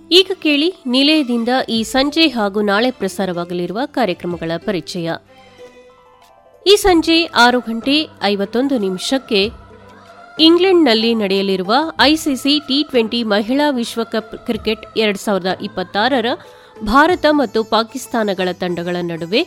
ಈಗ ಕೇಳಿ ನಿಲಯದಿಂದ ಈ ಸಂಜೆ ಹಾಗೂ ನಾಳೆ ಪ್ರಸಾರವಾಗಲಿರುವ ಕಾರ್ಯಕ್ರಮಗಳ ಪರಿಚಯ ಈ ಸಂಜೆ ಆರು ಗಂಟೆ ಐವತ್ತೊಂದು ನಿಮಿಷಕ್ಕೆ ಇಂಗ್ಲೆಂಡ್ನಲ್ಲಿ ನಡೆಯಲಿರುವ ಐಸಿಸಿ ಟಿ ಟ್ವೆಂಟಿ ಮಹಿಳಾ ವಿಶ್ವಕಪ್ ಕ್ರಿಕೆಟ್ ಎರಡು ಸಾವಿರದ ಇಪ್ಪತ್ತಾರರ ಭಾರತ ಮತ್ತು ಪಾಕಿಸ್ತಾನಗಳ ತಂಡಗಳ ನಡುವೆ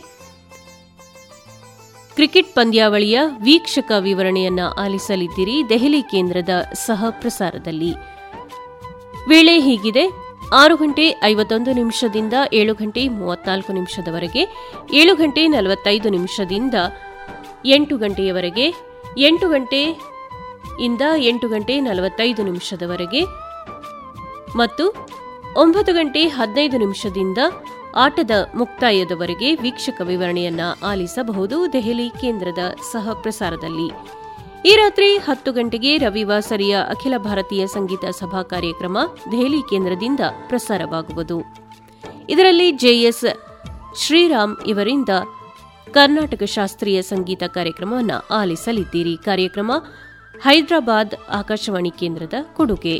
ಕ್ರಿಕೆಟ್ ಪಂದ್ಯಾವಳಿಯ ವೀಕ್ಷಕ ವಿವರಣೆಯನ್ನ ಆಲಿಸಲಿದ್ದೀರಿ ದೆಹಲಿ ಕೇಂದ್ರದ ಸಹ ಪ್ರಸಾರದಲ್ಲಿ ವೇಳೆ ಹೀಗಿದೆ ಆರು ಗಂಟೆ ಐವತ್ತೊಂದು ನಿಮಿಷದಿಂದ ಏಳು ಗಂಟೆ ಮೂವತ್ನಾಲ್ಕು ನಿಮಿಷದವರೆಗೆ ಏಳು ಗಂಟೆ ನಲವತ್ತೈದು ನಿಮಿಷದಿಂದ ಎಂಟು ಗಂಟೆಯವರೆಗೆ ಎಂಟು ಗಂಟೆ ಇಂದ ಎಂಟು ಗಂಟೆ ನಲವತ್ತೈದು ನಿಮಿಷದವರೆಗೆ ಮತ್ತು ಒಂಬತ್ತು ಗಂಟೆ ಹದಿನೈದು ನಿಮಿಷದಿಂದ ಆಟದ ಮುಕ್ತಾಯದವರೆಗೆ ವೀಕ್ಷಕ ವಿವರಣೆಯನ್ನ ಆಲಿಸಬಹುದು ದೆಹಲಿ ಕೇಂದ್ರದ ಸಹ ಪ್ರಸಾರದಲ್ಲಿ ಈ ರಾತ್ರಿ ಹತ್ತು ಗಂಟೆಗೆ ರವಿವಾಸರಿಯ ಅಖಿಲ ಭಾರತೀಯ ಸಂಗೀತ ಸಭಾ ಕಾರ್ಯಕ್ರಮ ದೆಹಲಿ ಕೇಂದ್ರದಿಂದ ಪ್ರಸಾರವಾಗುವುದು ಇದರಲ್ಲಿ ಜೆಎಸ್ ಶ್ರೀರಾಮ್ ಇವರಿಂದ ಕರ್ನಾಟಕ ಶಾಸ್ತ್ರೀಯ ಸಂಗೀತ ಕಾರ್ಯಕ್ರಮವನ್ನು ಆಲಿಸಲಿದ್ದೀರಿ ಕಾರ್ಯಕ್ರಮ ಹೈದರಾಬಾದ್ ಆಕಾಶವಾಣಿ ಕೇಂದ್ರದ ಕೊಡುಗೆ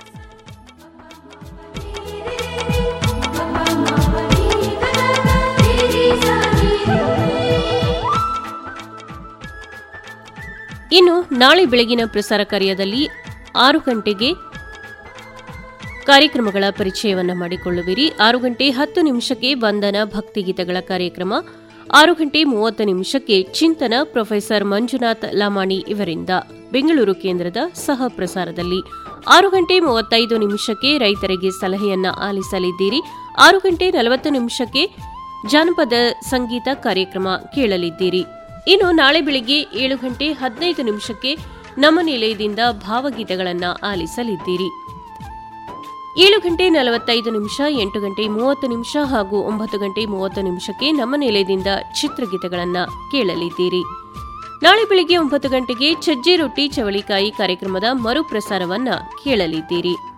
ಇನ್ನು ನಾಳೆ ಬೆಳಗಿನ ಪ್ರಸಾರ ಕಾರ್ಯದಲ್ಲಿ ಆರು ಗಂಟೆಗೆ ಕಾರ್ಯಕ್ರಮಗಳ ಪರಿಚಯವನ್ನು ಮಾಡಿಕೊಳ್ಳುವಿರಿ ಆರು ಗಂಟೆ ಹತ್ತು ನಿಮಿಷಕ್ಕೆ ವಂದನ ಭಕ್ತಿಗೀತಗಳ ಕಾರ್ಯಕ್ರಮ ಆರು ಗಂಟೆ ಮೂವತ್ತು ನಿಮಿಷಕ್ಕೆ ಚಿಂತನ ಪ್ರೊಫೆಸರ್ ಮಂಜುನಾಥ್ ಲಮಾಣಿ ಇವರಿಂದ ಬೆಂಗಳೂರು ಕೇಂದ್ರದ ಸಹ ಪ್ರಸಾರದಲ್ಲಿ ಆರು ಗಂಟೆ ಮೂವತ್ತೈದು ನಿಮಿಷಕ್ಕೆ ರೈತರಿಗೆ ಸಲಹೆಯನ್ನ ಆಲಿಸಲಿದ್ದೀರಿ ಆರು ಗಂಟೆ ನಲವತ್ತು ನಿಮಿಷಕ್ಕೆ ಜಾನಪದ ಸಂಗೀತ ಕಾರ್ಯಕ್ರಮ ಕೇಳಲಿದ್ದೀರಿ ಇನ್ನು ನಾಳೆ ಬೆಳಿಗ್ಗೆ ಏಳು ಗಂಟೆ ಹದಿನೈದು ನಿಮಿಷಕ್ಕೆ ನಮ್ಮ ನಿಲಯದಿಂದ ಭಾವಗೀತೆಗಳನ್ನು ಆಲಿಸಲಿದ್ದೀರಿ ಏಳು ಗಂಟೆ ನಲವತ್ತೈದು ನಿಮಿಷ ಎಂಟು ಗಂಟೆ ಮೂವತ್ತು ನಿಮಿಷ ಹಾಗೂ ಒಂಬತ್ತು ಗಂಟೆ ಮೂವತ್ತು ನಿಮಿಷಕ್ಕೆ ನಮ್ಮ ನಿಲಯದಿಂದ ಚಿತ್ರಗೀತೆಗಳನ್ನು ಕೇಳಲಿದ್ದೀರಿ ನಾಳೆ ಬೆಳಿಗ್ಗೆ ಒಂಬತ್ತು ಗಂಟೆಗೆ ಸಜ್ಜೆ ರೊಟ್ಟಿ ಚವಳಿಕಾಯಿ ಕಾರ್ಯಕ್ರಮದ ಮರುಪ್ರಸಾರವನ್ನ ಕೇಳಲಿದ್ದೀರಿ